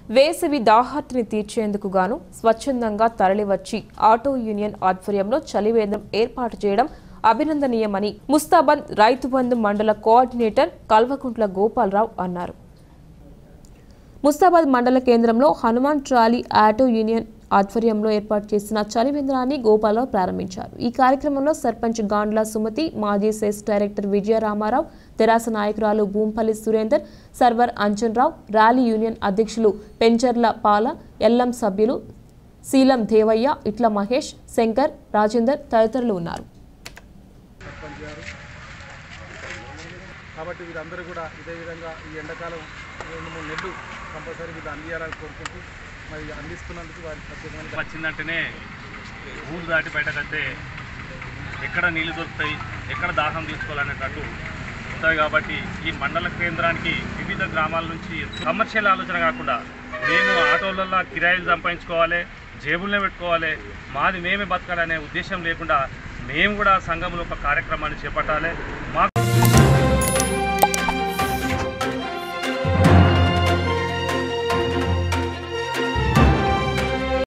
వేసవి దాహార్తిని తీర్చేందుకు గాను స్వచ్ఛందంగా తరలివచ్చి ఆటో యూనియన్ ఆధ్వర్యంలో చలివేంద్రం ఏర్పాటు చేయడం అభినందనీయమని ముస్తాబాద్ రైతు బంధు మండల కోఆర్డినేటర్ కల్వకుంట్ల గోపాలరావు అన్నారు ముస్తాబాద్ మండల కేంద్రంలో హనుమాన్ ట్రాలీ ఆటో యూనియన్ ఆధ్వర్యంలో ఏర్పాటు చేసిన చలివేంద్రాన్ని గోపాలరావు ప్రారంభించారు ఈ కార్యక్రమంలో సర్పంచ్ గాండ్ల సుమతి మాజీ సెస్ డైరెక్టర్ విజయరామారావు తెరాస నాయకురాలు భూంపల్లి సురేందర్ సర్వర్ అంజన్రావు ర్యాలీ యూనియన్ అధ్యక్షులు పెంచర్ల పాల ఎల్లం సభ్యులు శీలం దేవయ్య ఇట్ల మహేష్ శంకర్ రాజేందర్ తదితరులు ఉన్నారు సర్పంచ్ గారు కాబట్టి వీరందరూ కూడా ఇదే విధంగా ఈ ఎండాకాలం రెండు మూడు నెలలు కంపల్సరీ వీళ్ళు అందియాలని కోరుకుంటూ మరి అందిస్తున్నందుకు వారికి ప్రత్యేకమైన వచ్చిందంటేనే ఊరు దాటి బయటకైతే ఎక్కడ నీళ్లు దొరుకుతాయి ఎక్కడ దాహం తీసుకోవాలనేటట్టు ఉంటుంది కాబట్టి ఈ మండల కేంద్రానికి వివిధ గ్రామాల నుంచి కమర్షియల్ ఆలోచన కాకుండా మేము ఆటోలలో కిరాయిలు సంపాదించుకోవాలి జేబుల్నే పెట్టుకోవాలి మాది మేమే బతకాలనే ఉద్దేశం లేకుండా మేము కూడా సంఘంలో ఒక కార్యక్రమాన్ని చేపట్టాలి మా